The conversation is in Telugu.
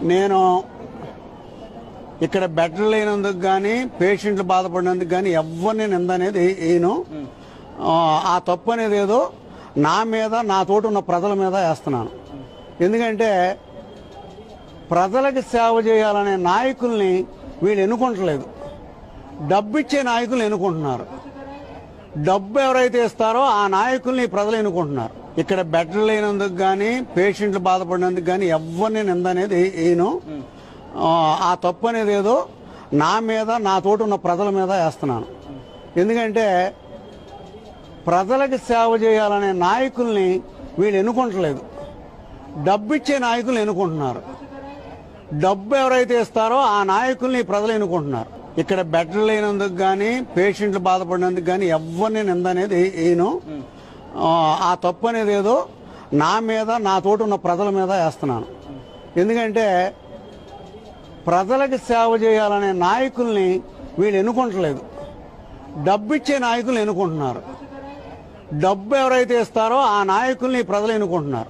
నేను ఇక్కడ బెడ్ లేనందుకు కానీ పేషెంట్లు బాధపడినందుకు కానీ ఎవరిని నింద అనేది వేయను ఆ, ఆ తప్పు అనేది ఏదో నా మీద నా తోటి ఉన్న ప్రజల మీద వేస్తున్నాను ఎందుకంటే ప్రజలకు సేవ చేయాలనే నాయకుల్ని వీళ్ళు ఎన్నుకుంటలేదు డబ్బు ఇచ్చే నాయకులు ఎన్నుకుంటున్నారు డబ్బు ఎవరైతే ఇస్తారో ఆ నాయకుల్ని ప్రజలు ఎన్నుకుంటున్నారు ఇక్కడ బెడ్ లేనందుకు కానీ పేషెంట్లు బాధపడినందుకు కానీ ఎవరిని నింద అనేది వేయను ఆ, ఆ తప్పు అనేది ఏదో నా మీద నా తోటి ఉన్న ప్రజల మీద వేస్తున్నాను ఎందుకంటే ప్రజలకు సేవ చేయాలనే నాయకుల్ని వీళ్ళు ఎన్నుకుంటలేదు డబ్బు ఇచ్చే నాయకులు ఎన్నుకుంటున్నారు డబ్బు ఎవరైతే ఇస్తారో ఆ నాయకుల్ని ప్రజలు ఎన్నుకుంటున్నారు ఇక్కడ బెడ్ లేనందుకు కానీ పేషెంట్లు బాధపడినందుకు కానీ ఎవరిని నింద అనేది వేయను ఆ, ఆ తప్పు అనేది ఏదో నా మీద నా తోటి ఉన్న ప్రజల మీద వేస్తున్నాను ఎందుకంటే ప్రజలకు సేవ చేయాలనే నాయకుల్ని వీళ్ళు ఎన్నుకుంటలేదు డబ్బు ఇచ్చే నాయకులు ఎన్నుకుంటున్నారు డబ్బు ఎవరైతే ఇస్తారో ఆ నాయకుల్ని ప్రజలు ఎన్నుకుంటున్నారు